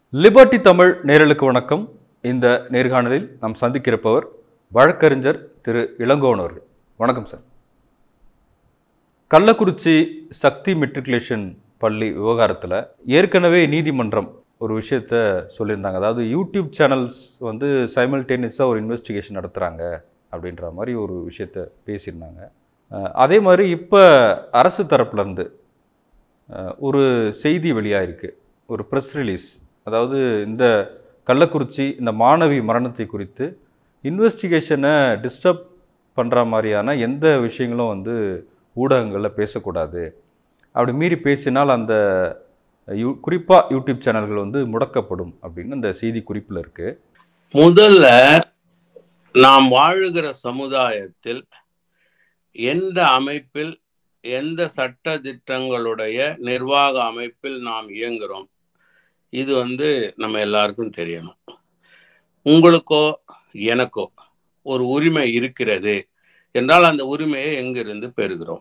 Liberty Tamil நேரலுக்கு வணக்கம் இந்த நேர்காணலில் நாம் சந்திக்கிறப்பவர் வழக்கறிஞர் திரு இளங்கோவன் அவர்கள் வணக்கம் சார் கள்ளக்குறிச்சி சக்தி மெட்ரிகுலேஷன் பள்ளி விவகாரத்தில் ஏற்கனவே நீதிமன்றம் ஒரு விஷயத்த சொல்லியிருந்தாங்க அதாவது யூடியூப் சேனல்ஸ் வந்து சைமல்டேனியஸாக ஒரு இன்வெஸ்டிகேஷன் நடத்துகிறாங்க அப்படின்ற மாதிரி ஒரு விஷயத்த பேசியிருந்தாங்க அஹ் அதே மாதிரி இப்போ அரசு தரப்புலேருந்து ஒரு செய்தி வெளியாயிருக்கு ஒரு ப்ரெஸ் ரிலீஸ் அதாவது இந்த கள்ளக்குறிச்சி இந்த மாணவி மரணத்தை குறித்து இன்வெஸ்டிகேஷனை டிஸ்டர்ப் பண்ணுற மாதிரியான எந்த விஷயங்களும் வந்து ஊடகங்களில் பேசக்கூடாது அப்படி மீறி பேசினால் அந்த யூ குறிப்பாக யூடியூப் சேனல்கள் வந்து முடக்கப்படும் அப்படின்னு அந்த செய்தி குறிப்பில் இருக்குது முதல்ல நாம் வாழுகிற சமுதாயத்தில் எந்த அமைப்பில் எந்த சட்ட திட்டங்களுடைய நிர்வாக அமைப்பில் நாம் இயங்குகிறோம் இது வந்து நம்ம எல்லாருக்கும் தெரியணும் உங்களுக்கோ எனக்கோ ஒரு உரிமை இருக்கிறது என்றால் அந்த உரிமையை எங்கிருந்து பெறுகிறோம்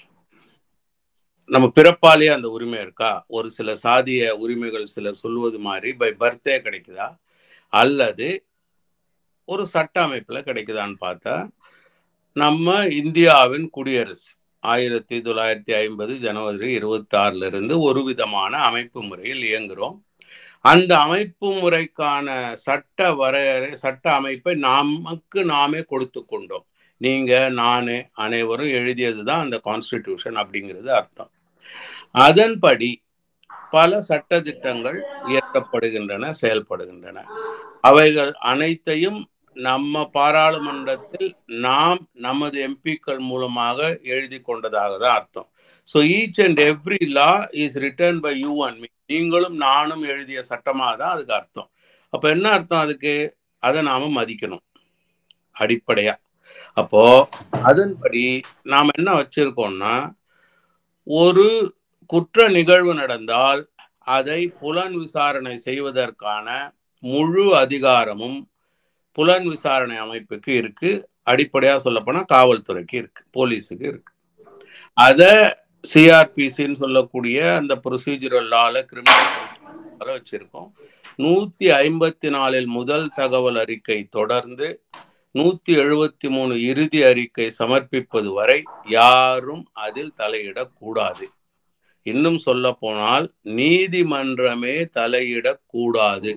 நம்ம பிறப்பாலேயே அந்த உரிமை இருக்கா ஒரு சில சாதிய உரிமைகள் சிலர் சொல்வது மாதிரி பை பர்த்டே கிடைக்குதா அல்லது ஒரு சட்ட அமைப்புல கிடைக்குதான்னு பார்த்தா நம்ம இந்தியாவின் குடியரசு ஆயிரத்தி தொள்ளாயிரத்தி ஐம்பது ஜனவரி இருபத்தி ஆறுல இருந்து ஒரு விதமான அமைப்பு முறையில் இயங்குகிறோம் அந்த அமைப்பு முறைக்கான சட்ட வரையறை சட்ட அமைப்பை நமக்கு நாமே கொடுத்து கொண்டோம் நீங்க நானே அனைவரும் எழுதியது தான் அந்த கான்ஸ்டிடியூஷன் அப்படிங்கிறது அர்த்தம் அதன்படி பல சட்ட திட்டங்கள் இயற்றப்படுகின்றன செயல்படுகின்றன அவைகள் அனைத்தையும் நம்ம பாராளுமன்றத்தில் நாம் நமது எம்பிக்கள் மூலமாக எழுதி கொண்டதாக தான் அர்த்தம் so each and every law is written by you and me நீங்களும் நானும் எழுதிய சட்டமாக தான் அதுக்கு அர்த்தம் அப்போ என்ன அர்த்தம் அதுக்கு அதை நாம மதிக்கணும் அடிப்படையா அப்போ அதன்படி நாம் என்ன வச்சிருக்கோம்னா ஒரு குற்ற நிகழ்வு நடந்தால் அதை புலன் விசாரணை செய்வதற்கான முழு அதிகாரமும் புலன் விசாரணை அமைப்புக்கு இருக்கு அடிப்படையா சொல்லப்போனா காவல்துறைக்கு இருக்கு போலீஸுக்கு இருக்கு அத சிஆர்பிசின்னு சொல்லக்கூடிய அந்த ப்ரொசீஜரல் லால கிரிமினல் வச்சிருக்கோம் நூத்தி ஐம்பத்தி நாலில் முதல் தகவல் அறிக்கை தொடர்ந்து நூத்தி எழுபத்தி மூணு இறுதி அறிக்கை சமர்ப்பிப்பது வரை யாரும் அதில் தலையிடக்கூடாது இன்னும் சொல்ல போனால் நீதிமன்றமே தலையிடக்கூடாது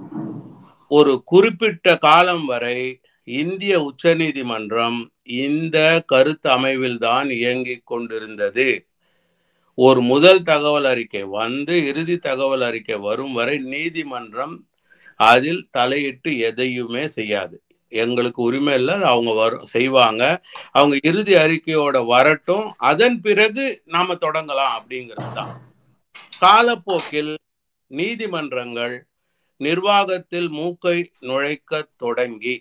ஒரு குறிப்பிட்ட காலம் வரை இந்திய உச்சநீதிமன்றம் இந்த கருத்து அமைவில் தான் இயங்கிக் கொண்டிருந்தது ஒரு முதல் தகவல் அறிக்கை வந்து இறுதி தகவல் அறிக்கை வரும் வரை நீதிமன்றம் அதில் தலையிட்டு எதையுமே செய்யாது எங்களுக்கு உரிமை இல்லை அவங்க வரும் செய்வாங்க அவங்க இறுதி அறிக்கையோட வரட்டும் அதன் பிறகு நாம தொடங்கலாம் அப்படிங்கிறது தான் காலப்போக்கில் நீதிமன்றங்கள் நிர்வாகத்தில் மூக்கை நுழைக்க தொடங்கி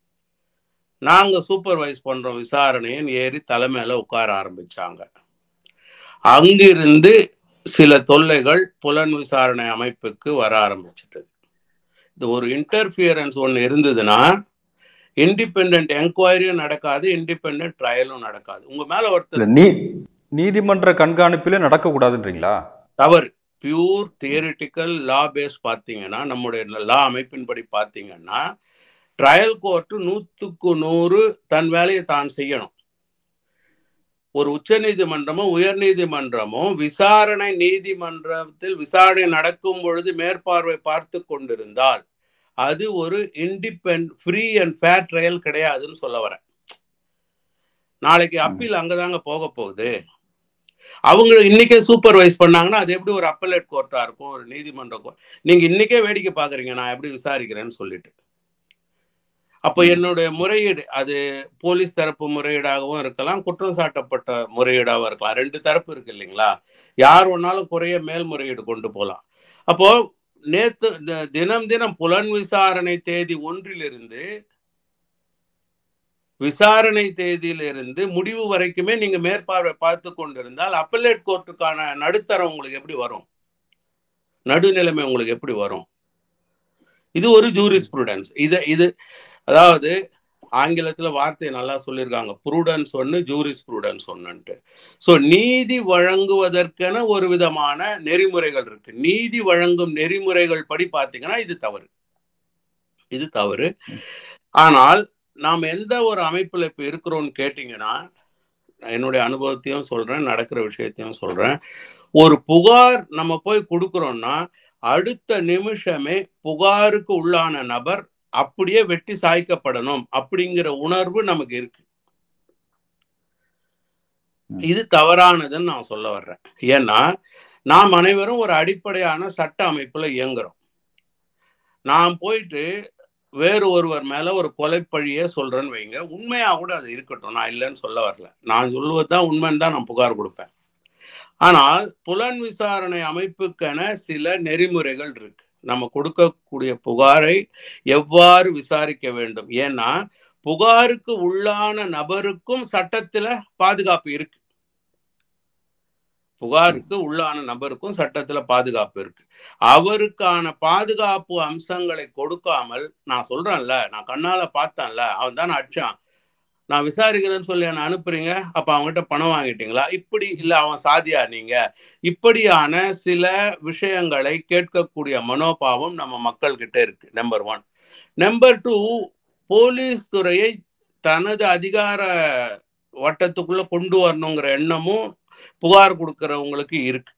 நாங்க சூப்பர்வைஸ் பண்றோம் விசாரணைன்னு ஏறி தலைமையில உட்கார ஆரம்பிச்சாங்க அங்கிருந்து சில தொல்லைகள் புலன் விசாரணை அமைப்புக்கு வர ஆரம்பிச்சிட்டது இது ஒரு இன்டர்ஃபியரன்ஸ் ஒன்று இருந்ததுன்னா இண்டிபெண்ட் என்கொயரியும் நடக்காது இண்டிபெண்ட் ட்ரையலும் நடக்காது உங்க மேல ஒருத்தர் நீ நீதிமன்ற கண்காணிப்பிலே நடக்கக்கூடாதுன்றீங்களா தவறு பியூர் தியரிட்டிக்கல் லா பேஸ் பார்த்தீங்கன்னா நம்முடைய லா அமைப்பின்படி பார்த்தீங்கன்னா ட்ரையல் கோர்ட்டு நூற்றுக்கு நூறு தன் வேலையை தான் செய்யணும் ஒரு உச்ச நீதிமன்றமோ உயர் நீதிமன்றமோ விசாரணை நீதிமன்றத்தில் விசாரணை நடக்கும் பொழுது மேற்பார்வை பார்த்து கொண்டிருந்தால் அது ஒரு independent free and fair trial கிடையாதுன்னு சொல்ல வரேன் நாளைக்கு அப்பீல் அங்கதாங்க போக போகுது அவங்க இன்னைக்கே சூப்பர்வைஸ் பண்ணாங்கன்னா அது எப்படி ஒரு அப்பலேட் கோர்ட்டா இருக்கும் ஒரு நீதிமன்ற கோர்ட் நீங்க இன்னைக்கே வேடிக்கை பாக்குறீங்க நான் எப்படி விசாரிக்கிறேன்னு சொல்லிட்டு அப்போ என்னுடைய முறையீடு அது போலீஸ் தரப்பு முறையீடாகவும் இருக்கலாம் குற்றம் சாட்டப்பட்ட முறையீடாகவும் இருக்கலாம் ரெண்டு தரப்பு இருக்கு இல்லைங்களா யார் ஒன்னாலும் குறைய மேல்முறையீடு கொண்டு போகலாம் அப்போ நேத்து தினம் தினம் புலன் விசாரணை தேதி ஒன்றிலிருந்து விசாரணை தேதியிலிருந்து முடிவு வரைக்குமே நீங்க மேற்பார்வை பார்த்து கொண்டிருந்தால் அப்பலேட் கோர்ட்டுக்கான நடுத்தரம் உங்களுக்கு எப்படி வரும் நடுநிலைமை உங்களுக்கு எப்படி வரும் இது ஒரு ஜூரிஸ்ப்ரூடன்ஸ் இது இது அதாவது ஆங்கிலத்துல வார்த்தையை நல்லா சொல்லியிருக்காங்க ப்ரூடன்ஸ் ஒன்று ஜூரிஸ் ப்ரூடன்ஸ் ஒன்றுன்ட்டு ஸோ நீதி வழங்குவதற்கென ஒரு விதமான நெறிமுறைகள் இருக்கு நீதி வழங்கும் நெறிமுறைகள் படி பார்த்தீங்கன்னா இது தவறு இது தவறு ஆனால் நாம் எந்த ஒரு அமைப்புல இப்ப இருக்கிறோம்னு கேட்டீங்கன்னா என்னுடைய அனுபவத்தையும் சொல்றேன் நடக்கிற விஷயத்தையும் சொல்றேன் ஒரு புகார் நம்ம போய் கொடுக்குறோம்னா அடுத்த நிமிஷமே புகாருக்கு உள்ளான நபர் அப்படியே வெட்டி சாய்க்கப்படணும் அப்படிங்கிற உணர்வு நமக்கு இருக்கு இது தவறானதுன்னு நான் சொல்ல வர்றேன் ஏன்னா நாம் அனைவரும் ஒரு அடிப்படையான சட்ட அமைப்புல இயங்குறோம் நான் போயிட்டு வேறு ஒருவர் மேல ஒரு கொலைப்பழிய சொல்றேன்னு வைங்க உண்மையா கூட அது இருக்கட்டும் நான் இல்லைன்னு சொல்ல வரல நான் சொல்லுவதுதான் உண்மைன்னு தான் நான் புகார் கொடுப்பேன் ஆனால் புலன் விசாரணை அமைப்புக்கென சில நெறிமுறைகள் இருக்கு நம்ம கொடுக்கக்கூடிய புகாரை எவ்வாறு விசாரிக்க வேண்டும் ஏன்னா புகாருக்கு உள்ளான நபருக்கும் சட்டத்துல பாதுகாப்பு இருக்கு புகாருக்கு உள்ளான நபருக்கும் சட்டத்துல பாதுகாப்பு இருக்கு அவருக்கான பாதுகாப்பு அம்சங்களை கொடுக்காமல் நான் சொல்றேன்ல நான் கண்ணால பார்த்தேன்ல அவன் தான் அடிச்சான் நான் விசாரிக்கிறேன்னு சொல்லி என்ன அனுப்புறீங்க அப்ப அவங்ககிட்ட பணம் வாங்கிட்டீங்களா இப்படி இல்ல அவன் சாதியா நீங்க இப்படியான சில விஷயங்களை கேட்கக்கூடிய மனோபாவம் நம்ம மக்கள் கிட்ட இருக்கு number one number two police துறையை தனது அதிகார வட்டத்துக்குள்ள கொண்டு வரணுங்கிற எண்ணமும் புகார் கொடுக்கறவங்களுக்கு இருக்கு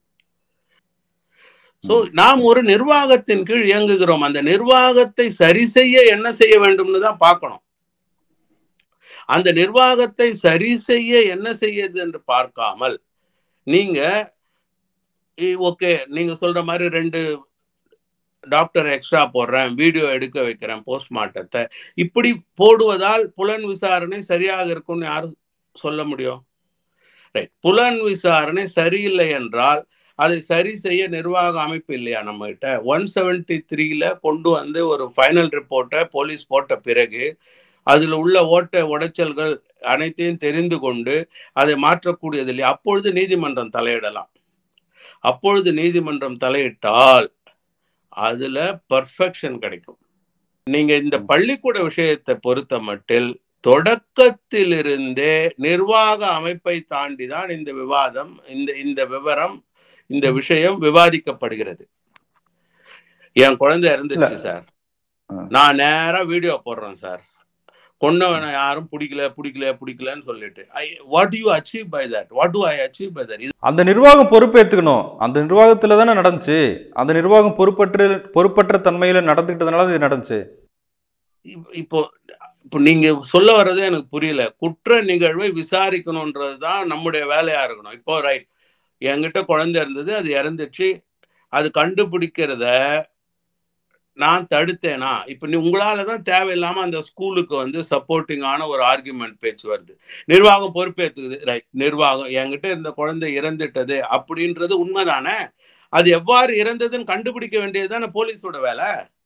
சோ நாம் ஒரு நிர்வாகத்தின் கீழ் இயங்குகிறோம் அந்த நிர்வாகத்தை சரி செய்ய என்ன செய்ய வேண்டும்னு தான் பார்க்கணும் அந்த நிர்வாகத்தை சரி செய்ய என்ன செய்யுது என்று பார்க்காமல் நீங்க ஓகே நீங்க சொல்ற மாதிரி ரெண்டு டாக்டர் எக்ஸ்ட்ரா போடுறேன் வீடியோ எடுக்க வைக்கிறேன் போஸ்ட்மார்ட்டத்தை இப்படி போடுவதால் புலன் விசாரணை சரியாக இருக்கும்னு யாரும் சொல்ல முடியும் ரைட் புலன் விசாரணை சரியில்லை என்றால் அதை சரி செய்ய நிர்வாக அமைப்பு இல்லையா நம்ம கிட்ட ஒன் செவன்டி த்ரீல கொண்டு வந்து ஒரு ஃபைனல் ரிப்போர்ட்டை போலீஸ் போட்ட பிறகு அதில் உள்ள ஓட்ட உடைச்சல்கள் அனைத்தையும் தெரிந்து கொண்டு அதை மாற்றக்கூடியது இல்லையா அப்பொழுது நீதிமன்றம் தலையிடலாம் அப்பொழுது நீதிமன்றம் தலையிட்டால் அதுல பர்ஃபெக்ஷன் கிடைக்கும் நீங்க இந்த பள்ளிக்கூட விஷயத்தை பொறுத்த மட்டில் தொடக்கத்திலிருந்தே நிர்வாக அமைப்பை தாண்டி தான் இந்த விவாதம் இந்த இந்த விவரம் இந்த விஷயம் விவாதிக்கப்படுகிறது என் குழந்தை இறந்துச்சு சார் நான் நேரா வீடியோ போடுறேன் சார் கொன்னவனை யாரும் பிடிக்கல பிடிக்கல பிடிக்கலன்னு சொல்லிட்டு I what you achieve by that what do I achieve by that அந்த நிர்வாகம் பொறுப்பேற்றுக்கணும் அந்த நிர்வாகத்துல தானே நடந்துச்சு அந்த நிர்வாகம் பொறுப்பற்று பொறுப்பற்ற தன்மையில நடந்துக்கிட்டதுனால இது நடந்துச்சு இப்போ இப்போ நீங்க சொல்ல வர்றதே எனக்கு புரியல குற்ற நிகழ்வை விசாரிக்கணுன்றது தான் நம்முடைய வேலையா இருக்கணும் இப்போ ரைட் என்கிட்ட குழந்தை இருந்தது அது இறந்துச்சு அது கண்டுபிடிக்கிறத நான் தடுத்தேனா இப்போ நீ உங்களால தான் தேவையில்லாம அந்த ஸ்கூலுக்கு வந்து சப்போர்ட்டிங்கான ஒரு ஆர்குமெண்ட் பேச்சு வருது நிர்வாகம் பொறுப்பேற்றுக்குது ரைட் நிர்வாகம் என்கிட்ட இருந்த குழந்தை இறந்துட்டது அப்படின்றது உண்மைதானே அது எவ்வாறு இறந்ததுன்னு கண்டுபிடிக்க வேண்டியது தானே போலீஸோட வேலை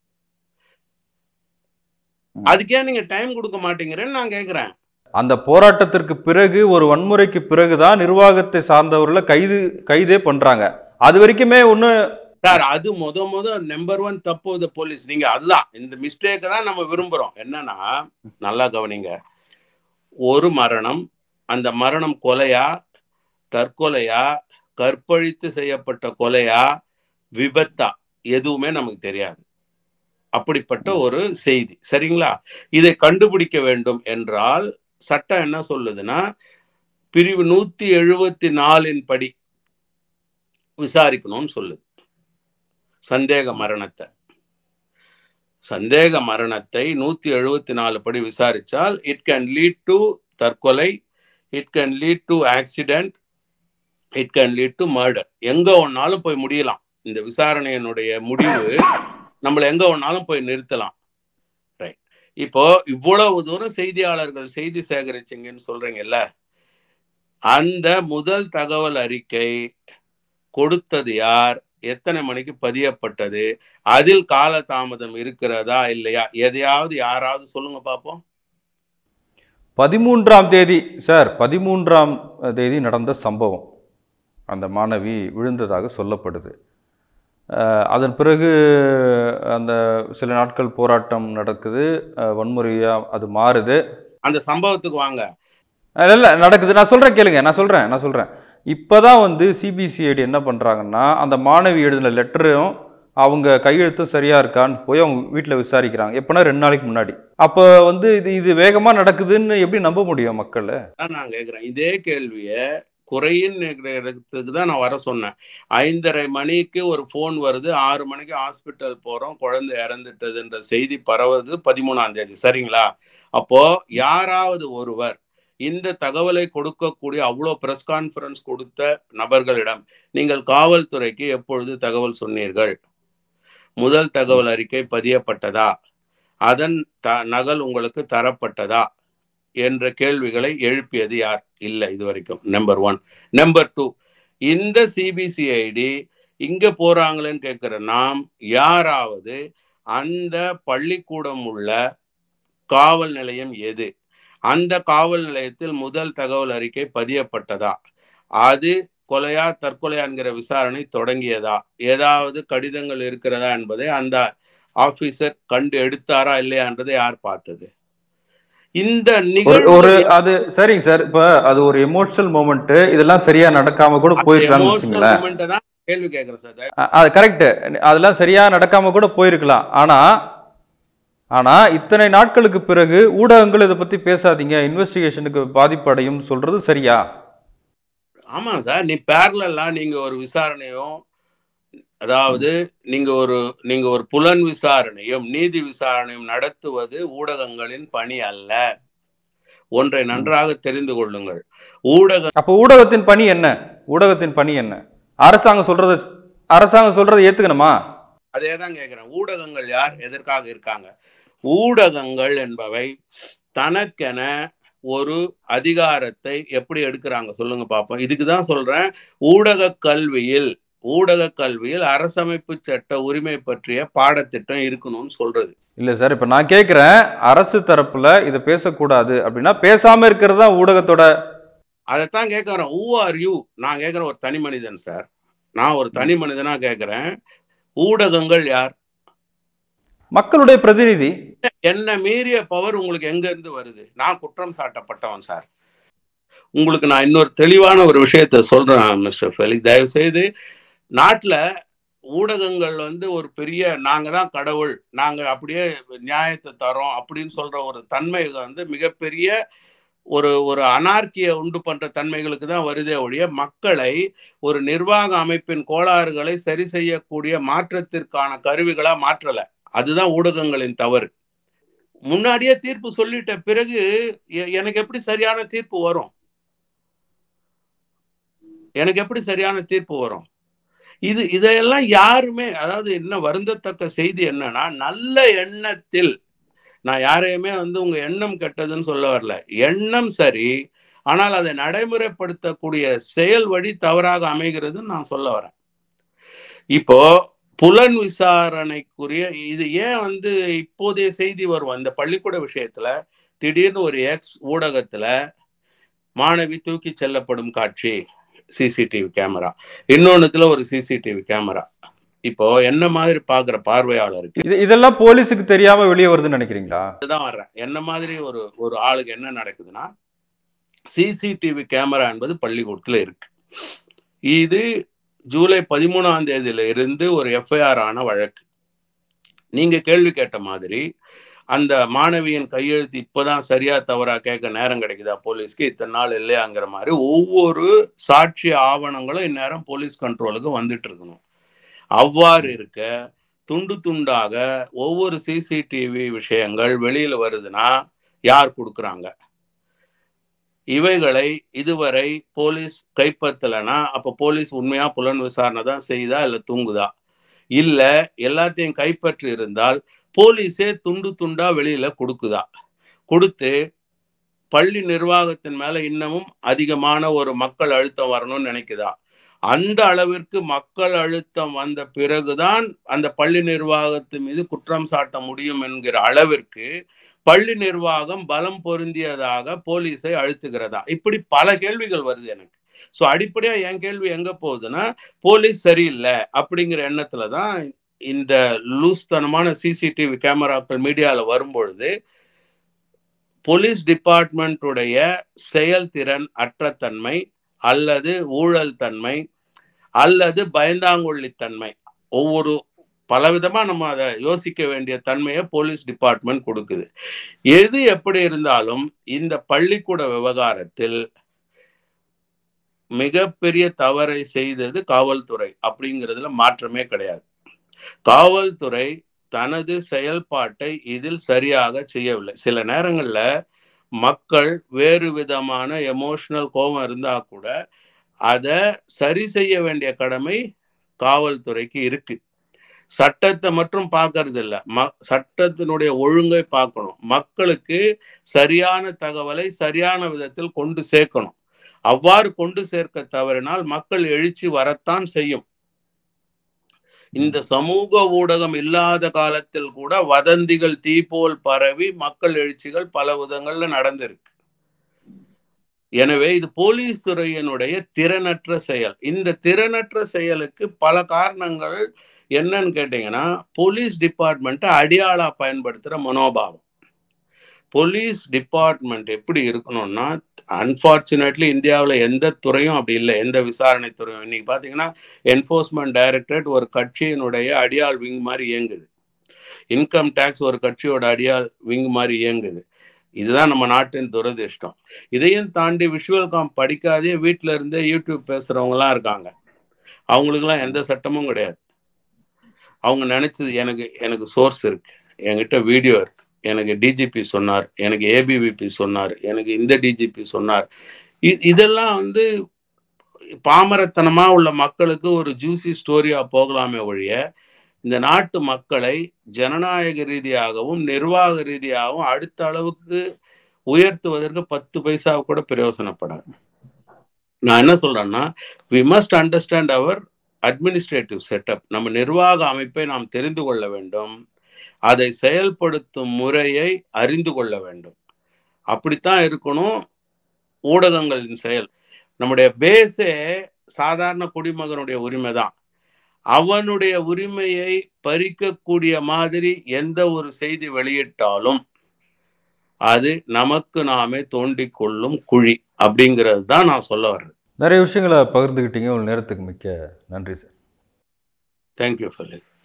அதுக்கே நீங்க டைம் கொடுக்க மாட்டேங்கிறேன்னு நான் கேக்குறேன் அந்த போராட்டத்திற்கு பிறகு ஒரு வன்முறைக்கு பிறகுதான் நிர்வாகத்தை சார்ந்தவர்களை கைது கைதே பண்றாங்க அது வரைக்குமே ஒண்ணு சார் அது முத முத நம்பர் ஒன் தப்பு இந்த போலீஸ் நீங்க அதுதான் இந்த மிஸ்டேக்கை தான் நம்ம விரும்புறோம் என்னன்னா நல்லா கவனிங்க ஒரு மரணம் அந்த மரணம் கொலையா தற்கொலையா கற்பழித்து செய்யப்பட்ட கொலையா விபத்தா எதுவுமே நமக்கு தெரியாது அப்படிப்பட்ட ஒரு செய்தி சரிங்களா இதை கண்டுபிடிக்க வேண்டும் என்றால் சட்டம் என்ன சொல்லுதுன்னா பிரிவு நூத்தி எழுபத்தி நாலின் படி விசாரிக்கணும்னு சொல்லுது சந்தேக மரணத்தை சந்தேக மரணத்தை நூத்தி எழுபத்தி நாலு படி விசாரிச்சால் இட் கேன் லீட் டு தற்கொலை it can lead to accident it can lead to murder எங்க ஒன்னாலும் போய் முடியலாம் இந்த விசாரணையினுடைய முடிவு நம்மளை எங்க ஒன்னாலும் போய் நிறுத்தலாம் ரைட் இப்போ இவ்வளவு தூரம் செய்தியாளர்கள் செய்தி சேகரிச்சிங்கன்னு சொல்றீங்கல்ல அந்த முதல் தகவல் அறிக்கை கொடுத்தது யார் எத்தனை மணிக்கு பதியப்பட்டது அதில் காலதாமதம் இருக்கிறதா இல்லையா எதையாவது யாராவது சொல்லுங்க பார்ப்போம் பதிமூன்றாம் தேதி சார் பதிமூன்றாம் தேதி நடந்த சம்பவம் அந்த மாணவி விழுந்ததாக சொல்லப்படுது அஹ், அதன் பிறகு அந்த சில நாட்கள் போராட்டம் நடக்குது அஹ், வன்முறையா அது மாறுது அந்த சம்பவத்துக்கு வாங்க இல்ல இல்ல நடக்குது நான் சொல்றேன் கேளுங்க நான் சொல்றேன் நான் சொல்றேன் இப்பதான் வந்து சிபிசிஐடி என்ன பண்றாங்கன்னா அந்த மாணவி எழுதின லெட்டரும் அவங்க கையெழுத்தும் சரியா இருக்கான்னு போய் அவங்க வீட்டில் விசாரிக்கிறாங்க எப்போனா ரெண்டு நாளைக்கு முன்னாடி அப்போ வந்து இது இது வேகமா நடக்குதுன்னு எப்படி நம்ப முடியும் மக்கள் தான் நான் கேட்குறேன் இதே கேள்வியை குறையின் இடத்துக்கு தான் நான் வர சொன்னேன் ஐந்தரை மணிக்கு ஒரு ஃபோன் வருது ஆறு மணிக்கு ஹாஸ்பிட்டல் போகிறோம் குழந்தை இறந்துட்டதுன்ற செய்தி பரவுது பதிமூணாம் தேதி சரிங்களா அப்போ யாராவது ஒருவர் இந்த தகவலை கொடுக்கக்கூடிய அவ்வளோ ப்ரெஸ் கான்ஃபரன்ஸ் கொடுத்த நபர்களிடம் நீங்கள் காவல்துறைக்கு எப்பொழுது தகவல் சொன்னீர்கள் முதல் தகவல் அறிக்கை பதியப்பட்டதா அதன் த நகல் உங்களுக்கு தரப்பட்டதா என்ற கேள்விகளை எழுப்பியது யார் இல்லை இது வரைக்கும் நம்பர் ஒன் நம்பர் டூ இந்த சிபிசிஐடி இங்க போறாங்களேன்னு கேட்கிற நாம் யாராவது அந்த பள்ளிக்கூடம் உள்ள காவல் நிலையம் எது அந்த காவல் நிலையத்தில் முதல் தகவல் அறிக்கை பதியப்பட்டதா அது கொலையா தற்கொலையா என்கிற விசாரணை தொடங்கியதா ஏதாவது கடிதங்கள் இருக்கிறதா என்பதை அந்த ஆபீசர் கண்டு எடுத்தாரா இல்லையான்றதை யார் பார்த்தது இந்த ஒரு நிகழ்வு ஒரு அது சரிங்க சார் இப்ப அது ஒரு எமோஷனல் மூமெண்ட் இதெல்லாம் சரியா நடக்காம கூட போயிருக்கலாம்னு emotional வச்சுங்களேன் moment அ தான் கேள்வி கேட்கிறேன் சார் அ- அது கரெக்ட் அதெல்லாம் சரியா நடக்காம கூட போயிருக்கலாம் ஆனா ஆனா இத்தனை நாட்களுக்கு பிறகு ஊடகங்கள் இதை பத்தி பேசாதீங்க இன்வெஸ்டிகேஷனுக்கு பாதிப்படையும் சொல்றது சரியா ஆமா சார் நீ பேரலா நீங்க ஒரு விசாரணையும் அதாவது நீங்க ஒரு நீங்க ஒரு புலன் விசாரணையும் நீதி விசாரணையும் நடத்துவது ஊடகங்களின் பணி அல்ல ஒன்றை நன்றாக தெரிந்து கொள்ளுங்கள் ஊடக அப்போ ஊடகத்தின் பணி என்ன ஊடகத்தின் பணி என்ன அரசாங்கம் சொல்றத அரசாங்கம் சொல்றதை ஏத்துக்கணுமா அதே தான் கேட்கிறேன் ஊடகங்கள் யார் எதற்காக இருக்காங்க ஊடகங்கள் என்பவை தனக்கென ஒரு அதிகாரத்தை எப்படி எடுக்கிறாங்க சொல்லுங்க பார்ப்போம் இதுக்கு தான் சொல்றேன் ஊடக கல்வியில் ஊடக கல்வியில் அரசமைப்பு சட்ட உரிமை பற்றிய பாடத்திட்டம் இருக்கணும்னு சொல்றது இல்ல சார் இப்ப நான் கேக்குறேன் அரசு தரப்புல இதை பேசக்கூடாது அப்படின்னா பேசாம இருக்கிறது தான் ஊடகத்தோட அதைத்தான் கேட்கறேன் ஊ ஆர் யூ நான் கேட்கறேன் ஒரு தனி மனிதன் சார் நான் ஒரு தனி மனிதனா கேட்கறேன் ஊடகங்கள் யார் மக்களுடைய பிரதிநிதி என்ன மீறிய பவர் உங்களுக்கு எங்க இருந்து வருது நான் குற்றம் சாட்டப்பட்டவன் சார் உங்களுக்கு நான் இன்னொரு தெளிவான ஒரு விஷயத்த சொல்றேன் மிஸ்டர் ஃபெலிக்ஸ் தயவு செய்து நாட்டுல ஊடகங்கள் வந்து ஒரு பெரிய நாங்க தான் கடவுள் நாங்க அப்படியே நியாயத்தை தரோம் அப்படின்னு சொல்ற ஒரு தன்மை வந்து மிகப்பெரிய ஒரு ஒரு அனார்க்கிய உண்டு பண்ற தன்மைகளுக்கு தான் வருதே ஒழிய மக்களை ஒரு நிர்வாக அமைப்பின் கோளாறுகளை சரி செய்யக்கூடிய மாற்றத்திற்கான கருவிகளா மாற்றல அதுதான் ஊடகங்களின் தவறு முன்னாடியே தீர்ப்பு சொல்லிட்ட பிறகு எ- எனக்கு எப்படி சரியான தீர்ப்பு வரும் எனக்கு எப்படி சரியான தீர்ப்பு வரும் இது இதையெல்லாம் யாருமே அதாவது என்ன வருந்தத்தக்க செய்தி என்னன்னா நல்ல எண்ணத்தில் நான் யாரையுமே வந்து உங்க எண்ணம் கெட்டதுன்னு சொல்ல வரல எண்ணம் சரி ஆனால் அதை நடைமுறைப்படுத்தக்கூடிய செயல் வழி தவறாக அமைகிறதுன்னு நான் சொல்ல வரேன் இப்போ புலன் விசாரணைக்குரிய இது ஏன் வந்து இப்போதைய செய்தி வரும் அந்த பள்ளிக்கூட விஷயத்துல திடீர்னு ஒரு எக்ஸ் ஊடகத்துல மாணவி தூக்கி செல்லப்படும் காட்சி சிசிடிவி கேமரா இன்னொன்னுத்துல ஒரு சிசிடிவி கேமரா இப்போ என்ன மாதிரி பாக்குற பார்வையாளருக்கு இது இதெல்லாம் போலீஸுக்கு தெரியாம வெளியே வருதுன்னு நினைக்கிறீங்களா இதுதான் வர்றேன் என்ன மாதிரி ஒரு ஒரு ஆளுக்கு என்ன நடக்குதுன்னா சிசிடிவி கேமரா என்பது பள்ளிக்கூடத்துல இருக்கு இது ஜூலை பதிமூணாம் தேதியில இருந்து ஒரு எஃப்ஐஆர் ஆன வழக்கு நீங்க கேள்வி கேட்ட மாதிரி அந்த மாணவியின் கையெழுத்து இப்பதான் சரியா தவறா கேட்க நேரம் கிடைக்குதா போலீஸ்க்கு இத்தனை நாள் இல்லையாங்கிற மாதிரி ஒவ்வொரு சாட்சி ஆவணங்களும் இந்நேரம் போலீஸ் கண்ட்ரோலுக்கு வந்துட்டு இருக்கணும் அவ்வாறு இருக்க துண்டு துண்டாக ஒவ்வொரு சிசிடிவி விஷயங்கள் வெளியில வருதுன்னா யார் கொடுக்குறாங்க இவைகளை இதுவரை போலீஸ் கைப்பற்றலைன்னா அப்ப போலீஸ் உண்மையா புலன் விசாரணை தான் செய்தா இல்ல தூங்குதா இல்ல எல்லாத்தையும் கைப்பற்றி இருந்தால் போலீஸே துண்டு துண்டா வெளியில கொடுக்குதா கொடுத்து பள்ளி நிர்வாகத்தின் மேல இன்னமும் அதிகமான ஒரு மக்கள் அழுத்தம் வரணும்னு நினைக்குதா அந்த அளவிற்கு மக்கள் அழுத்தம் வந்த பிறகுதான் அந்த பள்ளி நிர்வாகத்து மீது குற்றம் சாட்ட முடியும் என்கிற அளவிற்கு பள்ளி நிர்வாகம் பலம் பொருந்தியதாக போலீஸை அழுத்துகிறதா இப்படி பல கேள்விகள் வருது எனக்கு ஸோ அடிப்படையா என் கேள்வி எங்க போகுதுன்னா போலீஸ் சரியில்லை அப்படிங்கிற எண்ணத்துல தான் இந்த லூஸ்தனமான சிசிடிவி கேமராக்கள் மீடியால வரும்பொழுது போலீஸ் டிபார்ட்மெண்ட்டுடைய செயல்திறன் அற்ற தன்மை அல்லது ஊழல் தன்மை அல்லது பயந்தாங்கொள்ளித்தன்மை ஒவ்வொரு பலவிதமா நம்ம அதை யோசிக்க வேண்டிய தன்மையை போலீஸ் டிபார்ட்மெண்ட் கொடுக்குது எது எப்படி இருந்தாலும் இந்த பள்ளிக்கூட விவகாரத்தில் மிகப்பெரிய தவறை செய்தது காவல்துறை அப்படிங்கிறதுல மாற்றமே கிடையாது காவல்துறை தனது செயல்பாட்டை இதில் சரியாக செய்யவில்லை சில நேரங்கள்ல மக்கள் வேறு விதமான எமோஷனல் கோபம் இருந்தா கூட அதை சரி செய்ய வேண்டிய கடமை காவல்துறைக்கு இருக்கு சட்டத்தை மட்டும் பார்க்கறது இல்ல ம சட்டத்தினுடைய ஒழுங்கை பார்க்கணும் மக்களுக்கு சரியான தகவலை சரியான விதத்தில் கொண்டு சேர்க்கணும் அவ்வாறு கொண்டு சேர்க்க தவறினால் மக்கள் எழுச்சி வரத்தான் செய்யும் இந்த சமூக ஊடகம் இல்லாத காலத்தில் கூட வதந்திகள் தீ போல் பரவி மக்கள் எழுச்சிகள் பல விதங்கள்ல நடந்திருக்கு எனவே இது போலீஸ் துறையினுடைய திறனற்ற செயல் இந்த திறனற்ற செயலுக்கு பல காரணங்கள் என்னன்னு கேட்டீங்கன்னா போலீஸ் டிபார்ட்மெண்ட்டை அடியாளா பயன்படுத்துற மனோபாவம் போலீஸ் டிபார்ட்மெண்ட் எப்படி இருக்கணும்னா அன்பார்ச்சுனேட்லி இந்தியாவில் எந்த துறையும் அப்படி இல்லை எந்த விசாரணை துறையும் இன்னைக்கு பார்த்தீங்கன்னா என்ஃபோர்ஸ்மெண்ட் டைரக்டரேட் ஒரு கட்சியினுடைய அடியாள் விங் மாதிரி இயங்குது இன்கம் டேக்ஸ் ஒரு கட்சியோட அடியாள் விங் மாதிரி இயங்குது இதுதான் நம்ம நாட்டின் துரதிர்ஷ்டம் இதையும் தாண்டி விஷுவல் காம் படிக்காதே வீட்டில இருந்தே யூடியூப் பேசுறவங்கலாம் இருக்காங்க அவங்களுக்குலாம் எந்த சட்டமும் கிடையாது அவங்க நினைச்சது எனக்கு எனக்கு சோர்ஸ் இருக்கு என்கிட்ட வீடியோ இருக்கு எனக்கு டிஜிபி சொன்னார் எனக்கு ஏபிவிபி சொன்னார் எனக்கு இந்த டிஜிபி சொன்னார் இதெல்லாம் வந்து பாமரத்தனமா உள்ள மக்களுக்கு ஒரு ஜூசி ஸ்டோரியா போகலாமே ஒழிய இந்த நாட்டு மக்களை ஜனநாயக ரீதியாகவும் நிர்வாக ரீதியாகவும் அடுத்த அளவுக்கு உயர்த்துவதற்கு பத்து பைசா கூட பிரயோசனப்படாது நான் என்ன சொல்றேன்னா we must understand our administrative setup நம்ம நிர்வாக அமைப்பை நாம் தெரிந்து கொள்ள வேண்டும் அதை செயல்படுத்தும் முறையை அறிந்து கொள்ள வேண்டும் அப்படித்தான் இருக்கணும் ஊடகங்களின் செயல் நம்முடைய பேஸே சாதாரண குடிமகனுடைய உரிமை தான் அவனுடைய உரிமையை பறிக்கக்கூடிய மாதிரி எந்த ஒரு செய்தி வெளியிட்டாலும் அது நமக்கு நாமே தோண்டிக் கொள்ளும் குழி அப்படிங்கிறது தான் நான் சொல்ல வர்றது நிறைய விஷயங்களை பகிர்ந்துக்கிட்டீங்க உங்கள் நேரத்துக்கு மிக்க நன்றி சார் தேங்க்யூ ஃபலிக்